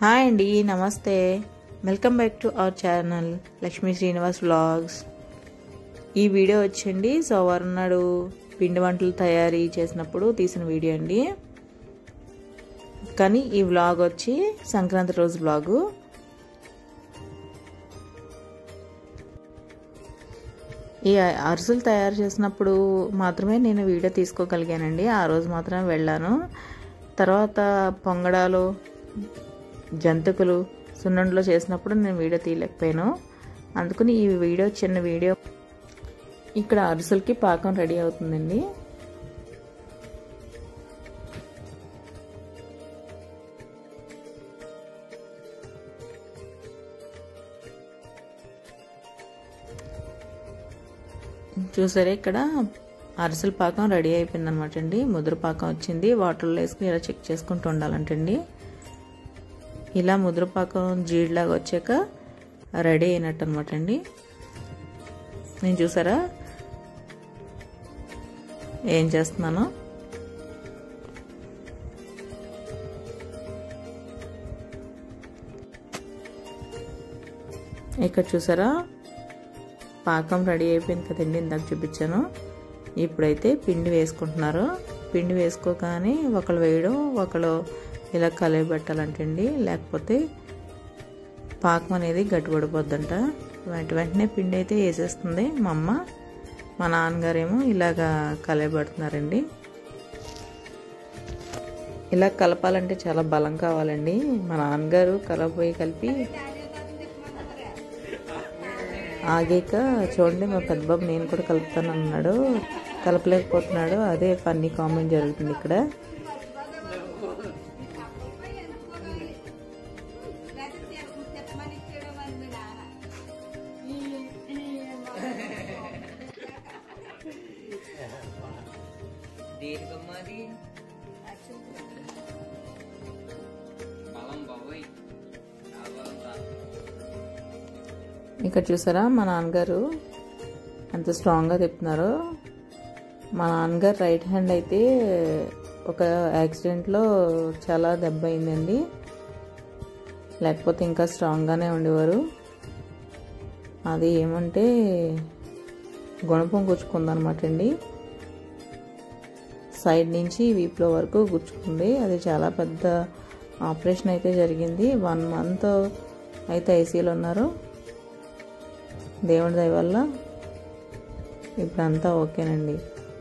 hi అండి namaste welcome back to our channel Lakshmi Srinivas vlogs ఈ video వచ్చండి సోమవారం నాడు పిండి వంటలు తయారీ చేసినప్పుడు తీసిన వీడియో అండి కానీ ఈ వ్లాగ్ వచ్చి సంక్రాంతి రోజు వ్లాగు ఈ అరిసెలు తయారు చేసినప్పుడు మాత్రమే నేను వీడియో తీసుకోగలిగానండి ఆ రోజు మాత్రమే వెళ్ళాను తర్వాత పొంగడాలు జంతుకులు సున్నుండలో చేసినప్పుడు నేను వీడియో తీయలేకపోయాను అందుకని ఈ వీడియో చిన్న వీడియో ఇక్కడ అరిసెలకి పాకం రెడీ అవుతుందండి చూసారా ఇక్కడ అరిసెల పాకం రెడీ అయిపోయింది అనమాట అండి ముద్ర పాకం వచ్చింది వాటర్లో వేసుకుని ఇలా చెక్ చేసుకుంటూ ఉండాలంటండి ఇలా ముద్ర పాకం జీడిలాగా వచ్చాక రెడీ అయినట్టు అనమాట అండి నేను చూసారా ఏం చేస్తున్నాను ఇక్కడ చూసారా పాకం రెడీ అయిపోయింది కదండి ఇందాక చూపించాను ఇప్పుడైతే పిండి వేసుకుంటున్నారు పిండి వేసుకోగానే ఒకళ్ళు వేయడం ఒకళ్ళు ఇలా కలిపి పెట్టాలంటండి లేకపోతే పాకం అనేది గట్టిపడిపోద్దంట వెంట వెంటనే పిండి అయితే వేసేస్తుంది మా అమ్మ మా నాన్నగారేమో ఇలాగా కలయబడుతున్నారండి ఇలా కలపాలంటే చాలా బలం కావాలండి మా నాన్నగారు కలపోయి కలిపి ఆగాక చూడండి మా పెద్ద బాబు నేను కూడా కలుపుతాను అన్నాడు కలపలేకపోతున్నాడు అదే ఫన్నీ కామెంట్ జరుగుతుంది ఇక్కడ దీర్ఘమాది బలం బాబోయ్ ఆ బలం కాదు ఇక్కడ చూసారా మా నాన్నగారు ఎంత స్ట్రాంగ్గా తిప్పుతున్నారో మా నాన్నగారు రైట్ హ్యాండ్ అయితే ఒక యాక్సిడెంట్లో చాలా దెబ్బ అయిందండి లేకపోతే ఇంకా స్ట్రాంగ్గానే ఉండేవారు అది ఏమంటే గుణపం గుచ్చుకుందనమాట అండి సైడ్ నుంచి వీప్లో వరకు గుచ్చుకుంది అది చాలా పెద్ద ఆపరేషన్ అయితే జరిగింది వన్ మంత్ అయితే ఐసీలో ఉన్నారు దేవుడి దయ వల్ల ఇప్పుడంతా ఓకేనండి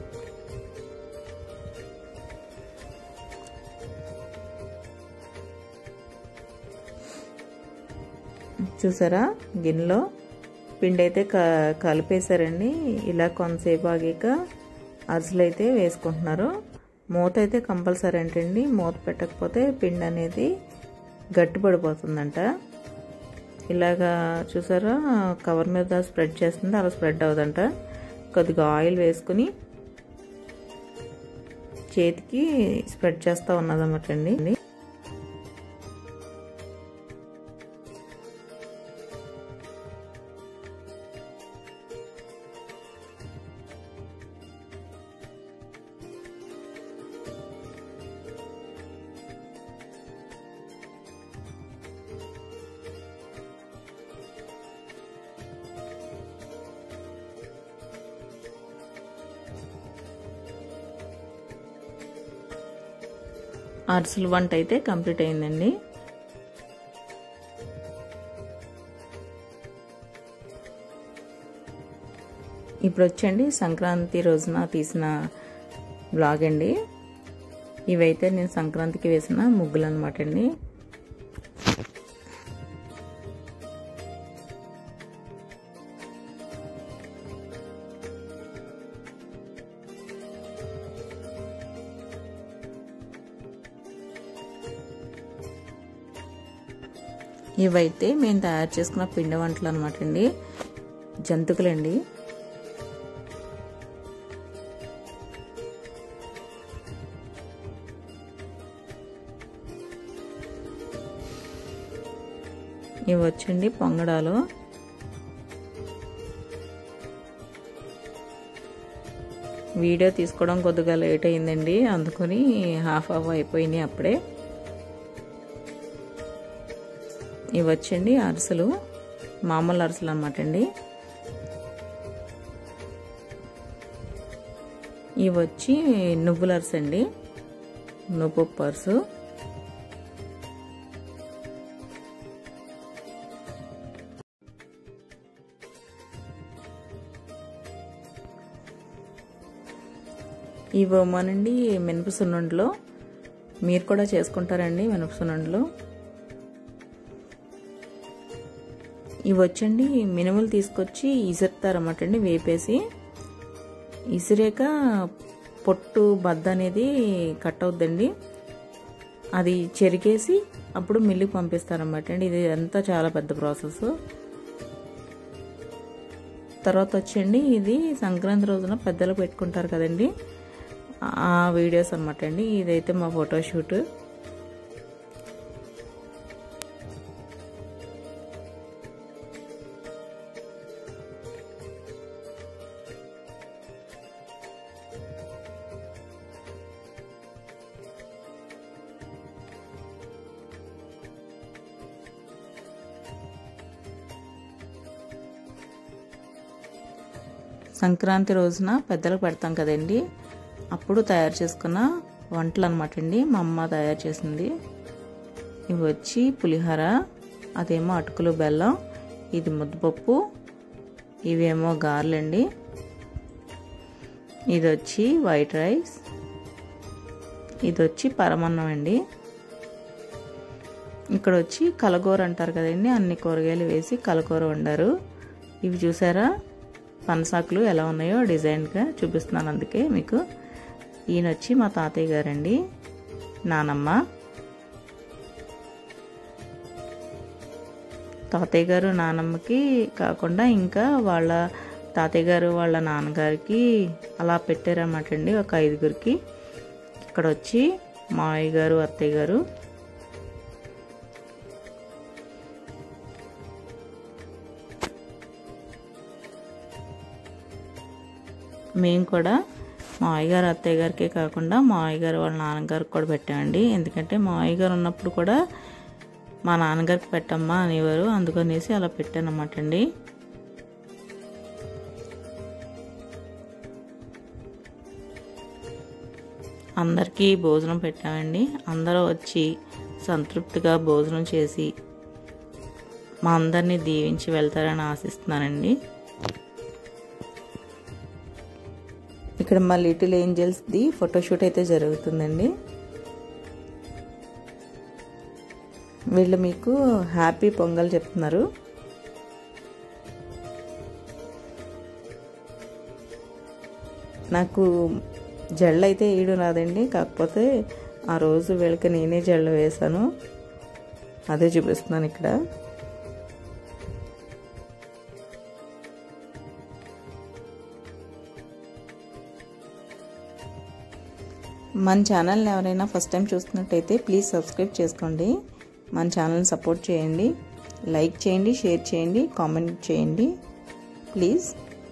చూసారా గిన్నెలో పిండి అయితే క కలిపేశారండి ఇలా కొంతసేపు ఆగాక అరిసెలు అయితే వేసుకుంటున్నారు మూత అయితే కంపల్సరీ అంటండి మూత పెట్టకపోతే పిండి అనేది గట్టి పడిపోతుందంట ఇలాగా చూసారా కవర్ మీద స్ప్రెడ్ చేస్తుంది అలా స్ప్రెడ్ అవుదంట కొద్దిగా ఆయిల్ వేసుకుని చేతికి స్ప్రెడ్ చేస్తూ ఉన్నదన్నమాట అండి అరిసెల వంట అయితే కంప్లీట్ అయిందండి ఇప్పుడు వచ్చండి సంక్రాంతి రోజున తీసిన బ్లాగ్ అండి ఇవైతే నేను సంక్రాంతికి వేసిన ముగ్గులు అనమాట అండి ఇవైతే మేము తయారు చేసుకున్న పిండి వంటలు అనమాట అండి జంతుకులండి ఇవి వచ్చండి పొంగడాలు వీడియో తీసుకోవడం కొద్దిగా లేట్ అయిందండి అందుకని హాఫ్ హాఫ్ అయిపోయినాయి అప్పుడే ఇవి వచ్చండి అరిసెలు మామూలు అరిసెలు అనమాట అండి ఇవి వచ్చి నువ్వుల అరిసె అండి నువ్వు పర్సు ఇవ్వమనండి మినప సున్నుండలో మీరు కూడా చేసుకుంటారండి మినప సున్నుండలు ఇవి వచ్చండి మినుములు తీసుకొచ్చి ఇసురుతారన్నమాట అండి వేపేసి ఇసిరాక పొట్టు బద్ద అనేది కట్ అవుద్దండి అది చెరికేసి అప్పుడు మిల్లుకి పంపిస్తారన్నమాట అండి ఇది అంతా చాలా పెద్ద ప్రాసెస్ తర్వాత వచ్చండి ఇది సంక్రాంతి రోజున పెద్దలు పెట్టుకుంటారు కదండి ఆ వీడియోస్ అనమాట అండి ఇదైతే మా ఫోటోషూట్ సంక్రాంతి రోజున పెద్దలకు పెడతాం కదండి అప్పుడు తయారు చేసుకున్న వంటలు అనమాట అండి మా అమ్మ తయారు చేసింది ఇవి వచ్చి పులిహోర అదేమో అటుకులు బెల్లం ఇది ముద్దపప్పు ఇవేమో గారెలండి ఇది వచ్చి వైట్ రైస్ ఇది వచ్చి పరమన్నం అండి ఇక్కడ వచ్చి కలగూర అంటారు కదండి అన్ని కూరగాయలు వేసి కలగూర వండారు ఇవి చూసారా పనసాకులు ఎలా ఉన్నాయో డిజైన్గా చూపిస్తున్నాను అందుకే మీకు ఈయన వచ్చి మా తాతయ్య గారండి నానమ్మ తాతయ్య గారు నానమ్మకి కాకుండా ఇంకా వాళ్ళ తాతయ్య గారు వాళ్ళ నాన్నగారికి అలా పెట్టారన్నమాట అండి ఒక ఐదుగురికి ఇక్కడ వచ్చి మావయ్య గారు అత్తయ్య గారు మేము కూడా మా అయ్యగారు అత్తయ్య గారికే కాకుండా మా అయ్యగారు వాళ్ళ నాన్నగారికి కూడా పెట్టామండి ఎందుకంటే మా అయ్యగారు ఉన్నప్పుడు కూడా మా నాన్నగారికి పెట్టమ్మా అనేవారు అందుకనేసి అలా పెట్టానమాట అండి అందరికీ భోజనం పెట్టామండి అందరూ వచ్చి సంతృప్తిగా భోజనం చేసి మా అందరినీ దీవించి వెళ్తారని ఆశిస్తున్నానండి ఇక్కడ మా లిటిల్ ఏంజల్స్ది ఫోటోషూట్ అయితే జరుగుతుందండి వీళ్ళు మీకు హ్యాపీ పొంగల్ చెప్తున్నారు నాకు జళ్ళు అయితే వేయడం రాదండి కాకపోతే ఆ రోజు వీళ్ళకి నేనే జళ్ళు వేశాను అదే చూపిస్తున్నాను ఇక్కడ మన ఛానల్ని ఎవరైనా ఫస్ట్ టైం చూస్తున్నట్టయితే ప్లీజ్ సబ్స్క్రైబ్ చేసుకోండి మన ఛానల్ని సపోర్ట్ చేయండి లైక్ చేయండి షేర్ చేయండి కామెంట్ చేయండి ప్లీజ్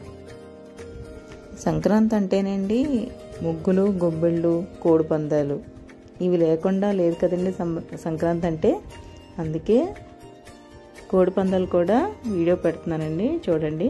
సంక్రాంతి అంటేనండి ముగ్గులు గొబ్బిళ్ళు కోడి పందాలు ఇవి లేకుండా లేదు కదండి సంక్రాంతి అంటే అందుకే కోడి పందాలు కూడా వీడియో పెడుతున్నానండి చూడండి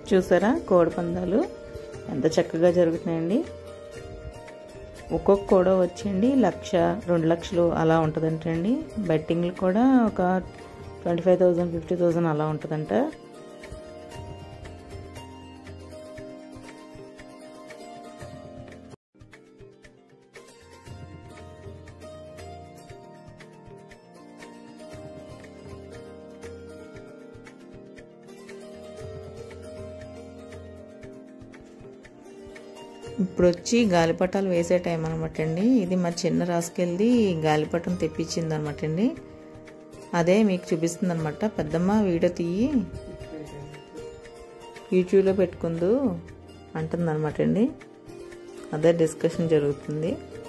చూసారా కోడి పందాలు ఎంత చక్కగా జరుగుతున్నాయండి ఒక్కొక్క కోడ వచ్చండి లక్ష రెండు లక్షలు అలా ఉంటుందంటండి బెట్టింగ్లు కూడా ఒక twenty five thousand fifty thousand అలా ఉంటుందంట ఇప్పుడు వచ్చి గాలిపటాలు వేసే టైం అనమాట అండి ఇది మా చిన్న రాసుకెళ్ళి గాలిపటం తెప్పించింది అనమాట అండి అదే మీకు చూపిస్తుంది అనమాట పెద్దమ్మ వీడియో తీయి యూట్యూబ్లో పెట్టుకుందు అంటుంది అనమాట అండి అదే డిస్కషన్ జరుగుతుంది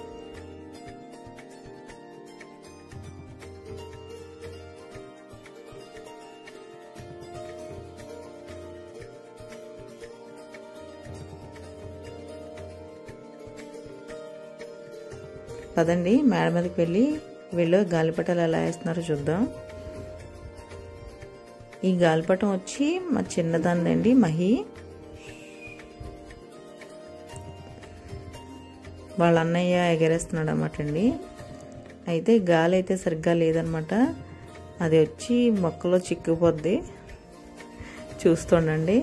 పదండి మేడ మీదకి వెళ్ళి వీళ్ళు గాలిపటాలు ఎలా వేస్తున్నారో చూద్దాం ఈ గాలిపటం వచ్చి మా చిన్నదాన్నండి మహి వాళ్ళ అన్నయ్య ఎగరేస్తున్నాడు అనమాట అండి అయితే గాలి అయితే సరిగ్గా లేదనమాట అది వచ్చి మొక్కలో చిక్కుపోద్ది చూస్తుండండి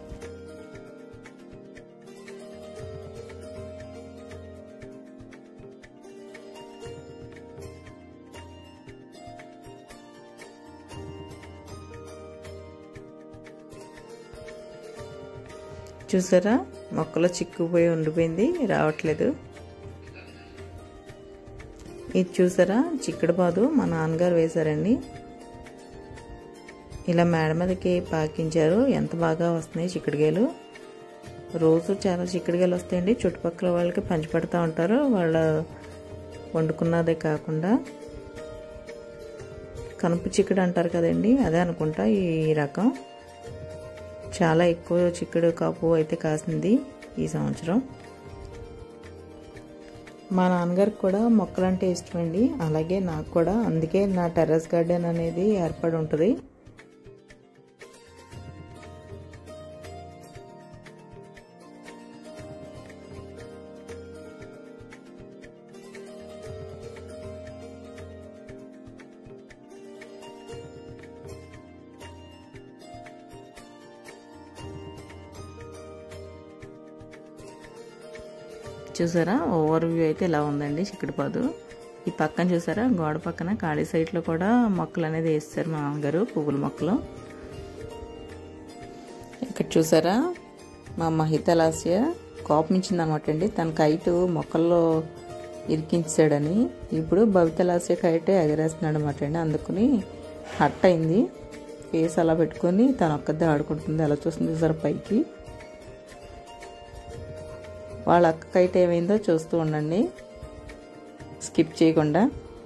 చూసారా మొక్కలో చిక్కుపోయి ఉండిపోయింది రావట్లేదు ఇది చూసారా చిక్కుడు పాదు మా నాన్నగారు వేశారండి ఇలా మేడ మీదకి పాకించారు ఎంత బాగా వస్తున్నాయి చిక్కుడుగాయలు రోజు చాలా చిక్కుడుగాయలు వస్తాయండి చుట్టుపక్కల వాళ్ళకి పంచిపెడతా ఉంటారు వాళ్ళ వండుకున్నదే కాకుండా కనుపు చిక్కుడు అంటారు కదండి అదే అనుకుంటా ఈ రకం చాలా ఎక్కువ చిక్కుడు కాపు అయితే కాసింది ఈ సంవత్సరం మా నాన్నగారికి కూడా మొక్కలంటే ఇష్టమండి అలాగే నాకు కూడా అందుకే నా టెర్రస్ గార్డెన్ అనేది ఏర్పడి ఉంటుంది చూసారా ఓవర్ వ్యూ అయితే ఇలా ఉందండి చిక్కుడుపాదు ఈ పక్కన చూసారా గోడ పక్కన ఖాళీ సైట్లో కూడా మొక్కలు అనేది వేస్తారు మా నాన్నగారు పువ్వుల మొక్కలు ఇక్కడ చూసారా మా మహితలాస్య కోపం ఇచ్చింది అనమాట అండి తన కైటు మొక్కల్లో ఇరికించాడని ఇప్పుడు భవితలాస్య కైట్ ఎగరేస్తున్నాడు అనమాట అండి అందుకుని హట్ అయింది ఫేస్ అలా పెట్టుకొని తను ఒక్కదే ఆడుకుంటుంది ఎలా చూస్తుంది చూసారా పైకి వాళ్ళ అక్క కైట్ ఏమైందో చూస్తూ ఉండండి స్కిప్ చేయకుండా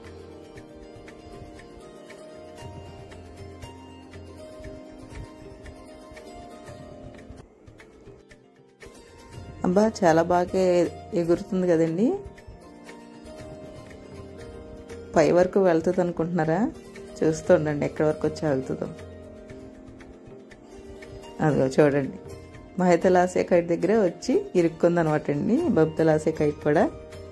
అబ్బా చాలా బాగా ఎగురుతుంది కదండి పై వరకు వెళ్తుంది అనుకుంటున్నారా చూస్తూ ఉండండి ఎక్కడి వరకు వచ్చి వెళ్తుందో అదిగో చూడండి మహితలాసే కైట్ దగ్గరే వచ్చి ఇరుక్కుంది అనమాట అండి బబుతలాసే కైట్ కూడా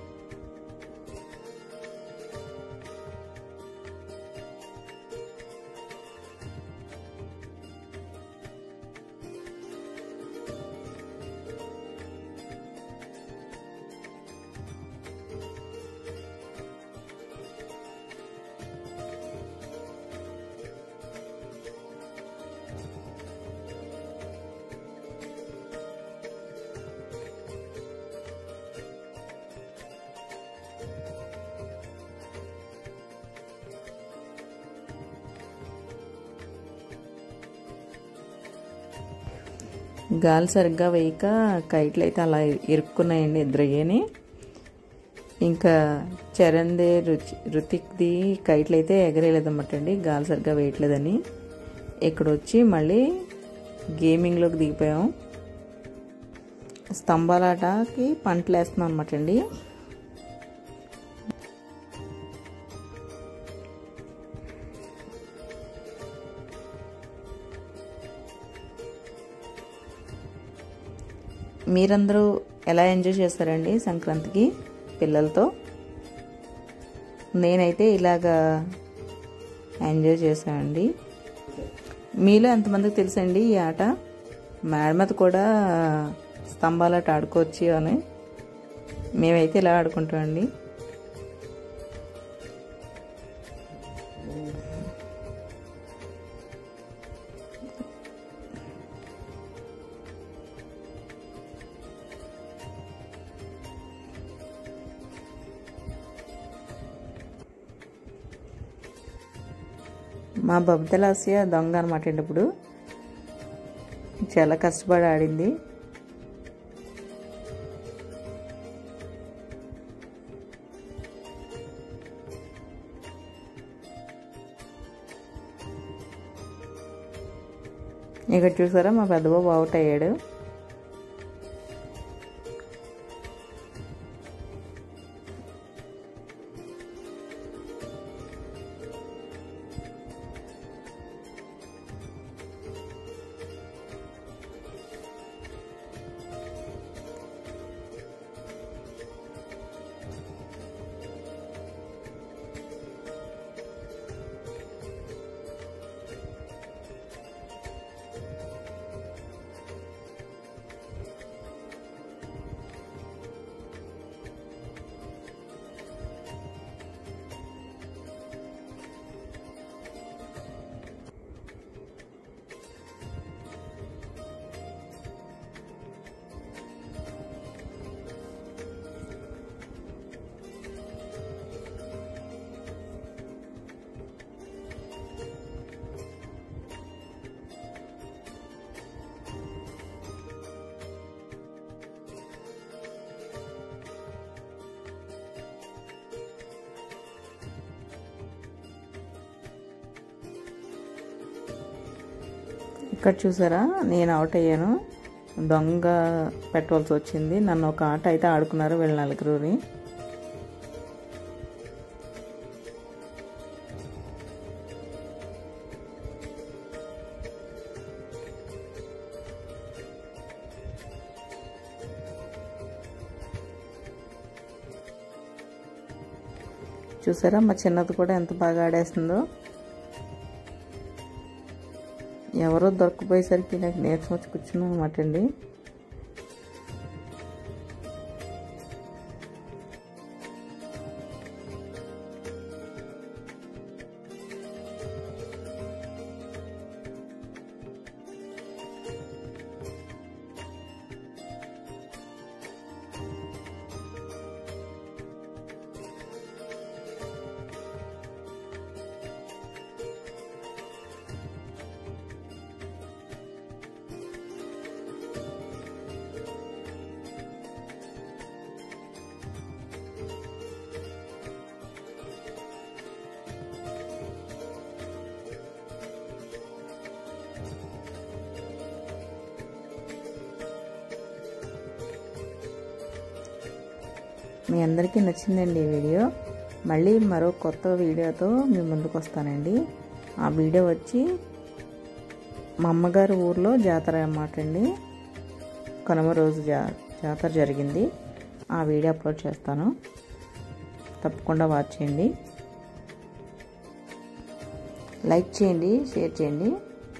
గాలి సరిగ్గా వేయక కైట్లు అయితే అలా ఇరుక్కున్నాయండి ఇద్దరయ్యని ఇంకా చరణ్దే రుచి రుతిక్ది కైట్లు అయితే ఎగరేయలేదన్నమాట అండి గాలి సరిగ్గా వేయట్లేదని ఇక్కడ వచ్చి మళ్ళీ గేమింగ్లోకి దిగిపోయాం స్తంభాలాటకి పంటలు వేస్తున్నాం అనమాట అండి మీరందరూ ఎలా ఎంజాయ్ చేస్తారండి సంక్రాంతికి పిల్లలతో నేనైతే ఇలాగా ఎంజాయ్ చేశానండి మీలో ఎంతమందికి తెలుసండి ఈ ఆట మేడ మీద కూడా స్తంభాలట ఆడుకోవచ్చు అని మేమైతే ఇలా ఆడుకుంటామండి మా బబ్దలాసియ దొంగ అనమాట అండి ఇప్పుడు చాలా కష్టపడి ఆడింది ఇక్కడ చూసారా మా పెద్ద బాబు అవుట్ అయ్యాడు ఇక్కడ చూసారా నేను అవుట్ అయ్యాను దొంగ పెట్టవలసి వచ్చింది నన్ను ఒక ఆట అయితే ఆడుకున్నారు వీళ్ళ నలుగురుని చూసారా మా చిన్నది కూడా ఎంత బాగా ఆడేస్తుందో ఎవరో దొరకపోయేసరికి నాకు నీరసం వచ్చి కూర్చున్నాను అనమాట అండి మీ అందరికీ నచ్చిందండి ఈ వీడియో మళ్ళీ మరో కొత్త వీడియోతో మీ ముందుకు వస్తానండి ఆ వీడియో వచ్చి మా అమ్మగారి ఊర్లో జాతర అన్నమాట అండి కనుమ రోజు జా జాతర జరిగింది ఆ వీడియో అప్లోడ్ చేస్తాను తప్పకుండా వాచ్ చేయండి లైక్ చేయండి షేర్ చేయండి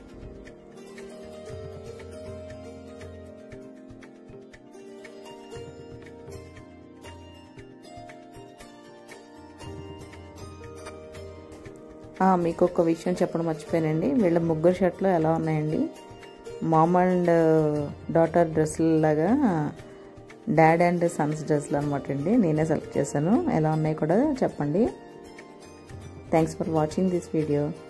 ఆ, మీకు ఒక విషయం చెప్పడం మర్చిపోయానండి వీళ్ళ ముగ్గురు షర్ట్లు ఎలా ఉన్నాయండి మామ్ అండ్ డాటర్ డ్రెస్సుల లాగా డాడ్ అండ్ సన్స్ డ్రెస్సులు అనమాట అండి నేనే సెలెక్ట్ చేశాను ఎలా ఉన్నాయి కూడా చెప్పండి thanks for watching this video